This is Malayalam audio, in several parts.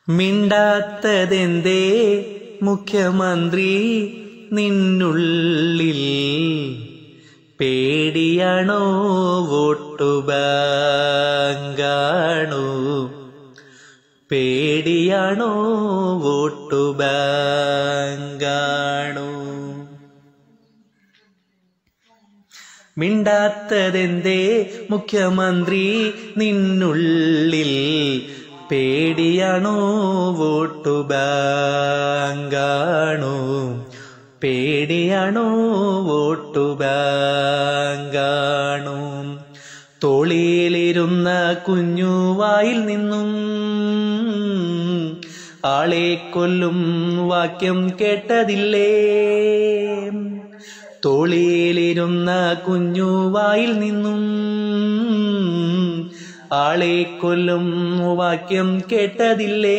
മിണ്ടാത്തതെന്തേ മുഖ്യമന്ത്രി നിന്നുള്ളിൽ പേടിയാണോ വോട്ടു ബാങ്കാണോ പേടിയാണോ വോട്ടു ബാങ്കാണോ മിണ്ടാത്തതെന്തേ മുഖ്യമന്ത്രി നിന്നുള്ളിൽ പേടിയാണോ വോട്ടു ബാങ്കാണോ പേടിയാണോ വോട്ടു ബാങ്കാണോ തോളിയിലിരുന്ന കുഞ്ഞുവായിൽ നിന്നും ആളെ കൊല്ലും വാക്യം കേട്ടതില്ലേ തോളിയിലിരുന്ന കുഞ്ഞുവായിൽ നിന്നും ആളെ കൊല്ലും വാക്യം കേട്ടതില്ലേ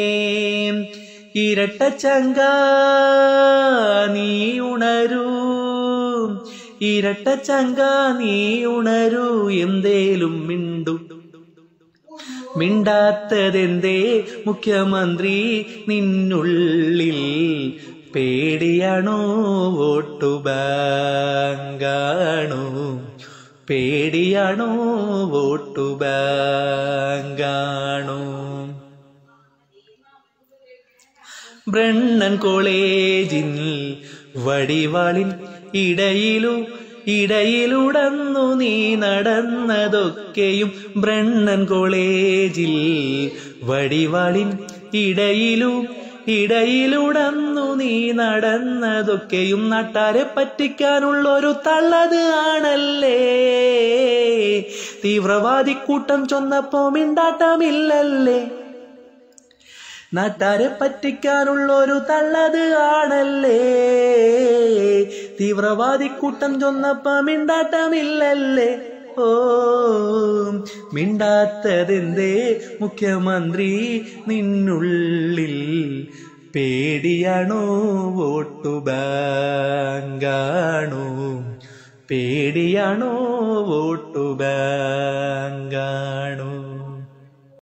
ഇരട്ട ചങ്ക നീ ഉണരൂ ഇരട്ട ചങ്ക നീ ഉണരൂ എന്തേലും മിണ്ടു മിണ്ടാത്തതെന്തേ മുഖ്യമന്ത്രി നിന്നുള്ളിൽ പേടിയാണോ വോട്ടു ബാങ്കാണോ പേടിയാണോ വോട്ടു ബാങ്കാണോ ബ്രണ്ണൻ കോളേജിൽ വടിവാളിൻ ഇടയിലു ഇടയിലുടന്നു നീ നടന്നതൊക്കെയും ബ്രണ്ണൻ കോളേജിൽ വടിവാളിൻ ഇടയിലു ഇടയിലുടന്നു നീ നടന്നതൊക്കെയും നാട്ടാരെ പറ്റിക്കാനുള്ളൊരു തള്ളത് ആണല്ലേ തീവ്രവാദി കൂട്ടം ചൊന്നപ്പോ മിണ്ടാട്ടമില്ലല്ലേ നാട്ടാരെ പറ്റിക്കാനുള്ളൊരു തള്ളത് ആണല്ലേ തീവ്രവാദി കൂട്ടം ചൊന്നപ്പ മിണ്ടാട്ടമില്ലല്ലേ ഓ മിണ്ടാത്തതെന്തേ മുഖ്യമന്ത്രി നിന്നുള്ളിൽ പേടിയാണോ വോട്ടു ബാങ്കാണോ പേടിയാണോ വോട്ടു ബാങ്ക്